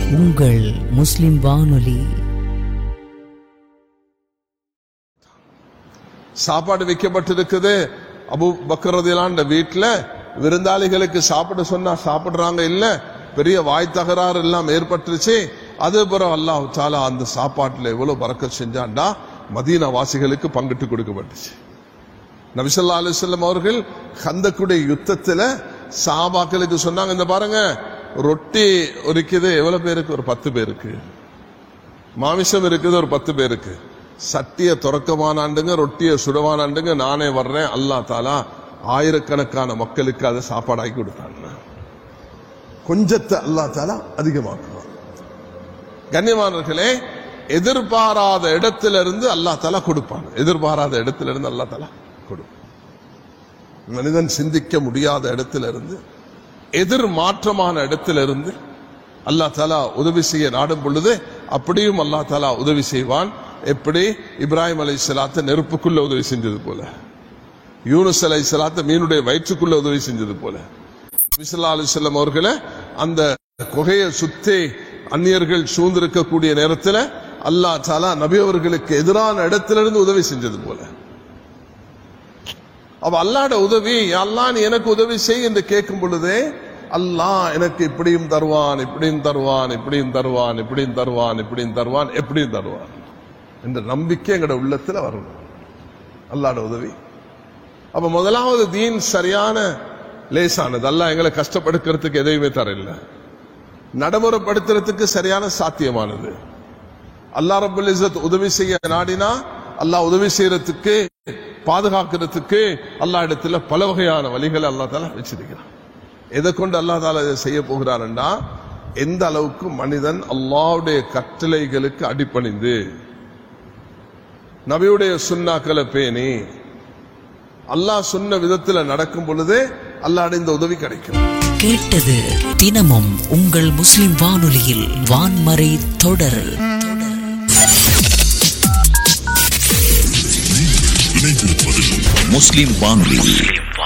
உங்கள் முஸ்லிம் வானொலி சாப்பாடு வைக்கப்பட்டிருக்குது அபு பக்கரதிலாண்ட வீட்டுல விருந்தாளிகளுக்கு சாப்பிட சொன்னா சாப்பிடுறாங்க இல்ல பெரிய வாய் தகராறு எல்லாம் ஏற்பட்டுருச்சு அது பிறகு அல்லாஹ் தாலா அந்த சாப்பாட்டுல எவ்வளவு பறக்க செஞ்சான்டா மதீனா வாசிகளுக்கு பங்கிட்டு கொடுக்கப்பட்டுச்சு நபிசல்லா அலிஸ்லம் அவர்கள் கந்தக்குடைய யுத்தத்துல சாபாக்களுக்கு சொன்னாங்க இந்த பாருங்க ரொட்டி இருக்குது எவ்வளவு பேருக்கு ஒரு பத்து பேருக்கு மாமிசம் இருக்குது ஒரு பத்து பேருக்கு சட்டிய துறக்கமானாண்டுங்க ரொட்டிய சுடவானாண்டுங்க நானே வர்றேன் அல்லா தாலா ஆயிரக்கணக்கான மக்களுக்கு அதை சாப்பாடாக்கி கொடுத்தாங்க கொஞ்சத்தை அல்லா தாலா அதிகமாக்குவான் கண்ணியமானவர்களே எதிர்பாராத இடத்துல இருந்து அல்லா தாலா கொடுப்பான் எதிர்பாராத இடத்துல இருந்து அல்லா தாலா கொடுப்பான் மனிதன் சிந்திக்க முடியாத இடத்துல இருந்து எதிர் மாற்றமான இடத்துல இருந்து அல்லா தாலா உதவி செய்ய நாடும் பொழுது அப்படியும் அல்லா தாலா உதவி செய்வான் எப்படி இப்ராஹிம் அலை சலாத்த நெருப்புக்குள்ள உதவி செஞ்சது போல யூனுஸ் அலை சலாத்த மீனுடைய வயிற்றுக்குள்ள உதவி செஞ்சது போல விசல்லா அலிசல்லம் அவர்களை அந்த குகையை சுத்தி அந்நியர்கள் சூழ்ந்திருக்கக்கூடிய நேரத்தில் அல்லா தாலா நபி அவர்களுக்கு எதிரான இடத்திலிருந்து உதவி செஞ்சது போல அவ அல்லாட உதவி அல்லாஹ் நீ எனக்கு உதவி செய் என்று கேட்கும் பொழுதே அல்லாஹ் எனக்கு இப்படியும் தருவான் இப்படியும் தருவான் இப்படியும் தருவான் இப்படியும் தருவான் இப்படியும் தருவான் எப்படியும் தருவான் என்ற நம்பிக்கை எங்கட உள்ளத்துல வரணும் அல்லாட உதவி அப்ப முதலாவது தீன் சரியான லேசானது அல்லாஹ் எங்களை கஷ்டப்படுக்கிறதுக்கு எதையுமே தரல நடைமுறைப்படுத்துறதுக்கு சரியான சாத்தியமானது அல்லாஹ் ரபுல் இஸ்ஸத் உதவி செய்ய நாடினா அல்லாஹ் உதவி செய்யறதுக்கு பாதுகாக்கிறதுக்கு அல்லா இடத்துல பல வகையான வழிகளை அல்லா தாலா வச்சிருக்கிறான் எதை கொண்டு அல்லா தாலா இதை செய்ய போகிறான்டா எந்த அளவுக்கு மனிதன் அல்லாவுடைய கட்டளைகளுக்கு அடிப்பணிந்து நபியுடைய சுண்ணாக்களை பேணி அல்லாஹ் சொன்ன விதத்துல நடக்கும் பொழுதே அல்லாட இந்த உதவி கிடைக்கும் கேட்டது தினமும் உங்கள் முஸ்லிம் வானொலியில் வான்மறை தொடர் முஸ்லிம் வானொலி